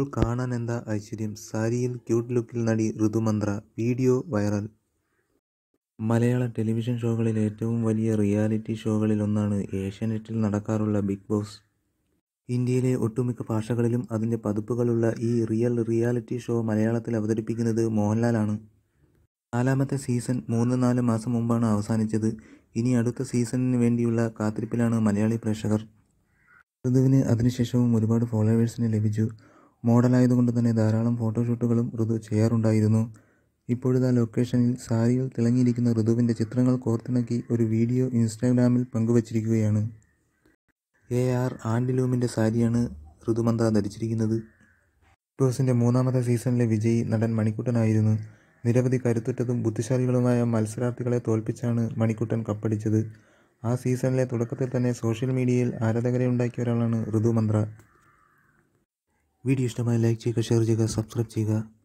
ഇപ്പോൾ കാണാൻ എന്താ ഐശ്വര്യം സാരിയിൽ ക്യൂട്ട് ലുക്കിൽ നടി Rithumanthra video viral Malayala television ഷോകളിൽ ഏറ്റവും വലിയ റിയാലിറ്റി ഷോകളിലൊന്നാണ് ഏഷ്യാനെറ്റിൽ നടക്കാറുള്ള ബിഗ് ബോസ് ഇന്ത്യയിലെ ഒട്ടുമിക്ക ഭാഷകളിലും അതിൻ്റെ പതിപ്പുകളുള്ള ഈ റിയൽ റിയാലിറ്റി ഷോ മലയാളത്തിൽ അവതരിപ്പിക്കുന്നത് മോഹൻലാലാണ് നാലാമത്തെ സീസൺ മൂന്ന് നാല് മാസം മുമ്പാണ് അവസാനിച്ചത് ഇനി അടുത്ത സീസണിന് വേണ്ടിയുള്ള കാത്തിരിപ്പിലാണ് മലയാളി പ്രേക്ഷകർ ഋതുവിന് അതിനുശേഷവും ഒരുപാട് ഫോളോവേഴ്സിനെ ലഭിച്ചു മോഡലായതുകൊണ്ട് തന്നെ ധാരാളം ഫോട്ടോഷൂട്ടുകളും ഋതു ചെയ്യാറുണ്ടായിരുന്നു ഇപ്പോഴിതാ ലൊക്കേഷനിൽ സാരിയിൽ തിളങ്ങിയിരിക്കുന്ന ഋതുവിൻ്റെ ചിത്രങ്ങൾ കോർത്തിണക്കി ഒരു വീഡിയോ ഇൻസ്റ്റാഗ്രാമിൽ പങ്കുവച്ചിരിക്കുകയാണ് എ ആർ ആൻഡിലൂമിൻ്റെ സാരിയാണ് ഋതുമന്ത്ര ധരിച്ചിരിക്കുന്നത് ബിഗ് ബോസിൻ്റെ മൂന്നാമത്തെ സീസണിലെ വിജയി നടൻ മണിക്കുട്ടനായിരുന്നു നിരവധി കരുത്തുറ്റതും ബുദ്ധിശാലികളുമായ മത്സരാർത്ഥികളെ തോൽപ്പിച്ചാണ് മണിക്കുട്ടൻ കപ്പടിച്ചത് ആ സീസണിലെ തുടക്കത്തിൽ തന്നെ സോഷ്യൽ മീഡിയയിൽ ആരാധകരെ ഉണ്ടാക്കിയ ഒരാളാണ് ഋതുമന്ത്ര വീഡിയോ ഇഷ്ടമായി ലൈക്ക് ചെയ്യുക ഷെയർ ചെയ്യുക സബ്സ്ക്രൈബ് ചെയ്യുക